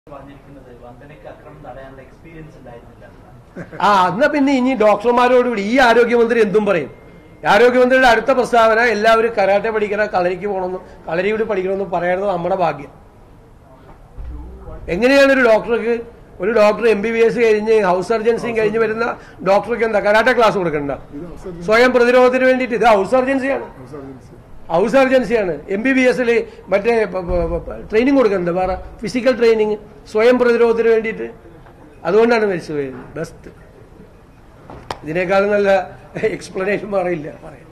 പറഞ്ഞിരിക്കുന്നത് വന്ദനയ്ക്ക് അക്രമം തടയാനുള്ള എക്സ്പീരിയൻസ് ഉണ്ടായിരുന്നില്ല എന്നാണ്. ആ എന്നാ പിന്നെ ഇനി ഡോക്ടർമാരോടുകൂടി ഈ ആരോഗ്യമന്ത്രി എന്തും പറയും ഈ ആരോഗ്യമന്ത്രിയുടെ അടുത്ത പ്രസ്താവന എല്ലാവരും കരാട്ടെ പഠിക്കണം കളരിക്ക് പോകണമെന്നും കളരിയോട് പഠിക്കണമെന്നും പറയുന്നത് നമ്മുടെ ഭാഗ്യം എങ്ങനെയാണ് ഒരു ഡോക്ടർക്ക് ഒരു doctor M B B S കഴിഞ്ഞ് ഹൗസ് സർജൻസിയും കഴിഞ്ഞ് വരുന്ന ഡോക്ടർക്ക് എന്താ കരാട്ടെ ക്ലാസ് കൊടുക്കണ്ട ഇത് അവസാനം സ്വയം പ്രതിരോധത്തിന് വേണ്ടിയിട്ട് ഇത് ഹൗസ് സർജൻസിയാണ് അവസാനിച്ചു. ഹൗസ് സർജൻസിയാണ് എം ബി ബി എസിൽ മറ്റേ ട്രെയിനിങ് കൊടുക്കുന്നുണ്ട് വേറെ ഫിസിക്കൽ ട്രെയിനിങ് സ്വയം പ്രതിരോധത്തിന് വേണ്ടിയിട്ട് അതുകൊണ്ടാണ് മരിച്ചു പോയത് ബെസ്റ്റ് ഇതിനേക്കാളും നല്ല എക്സ്പ്ലനേഷൻ പറയില്ല പറയാം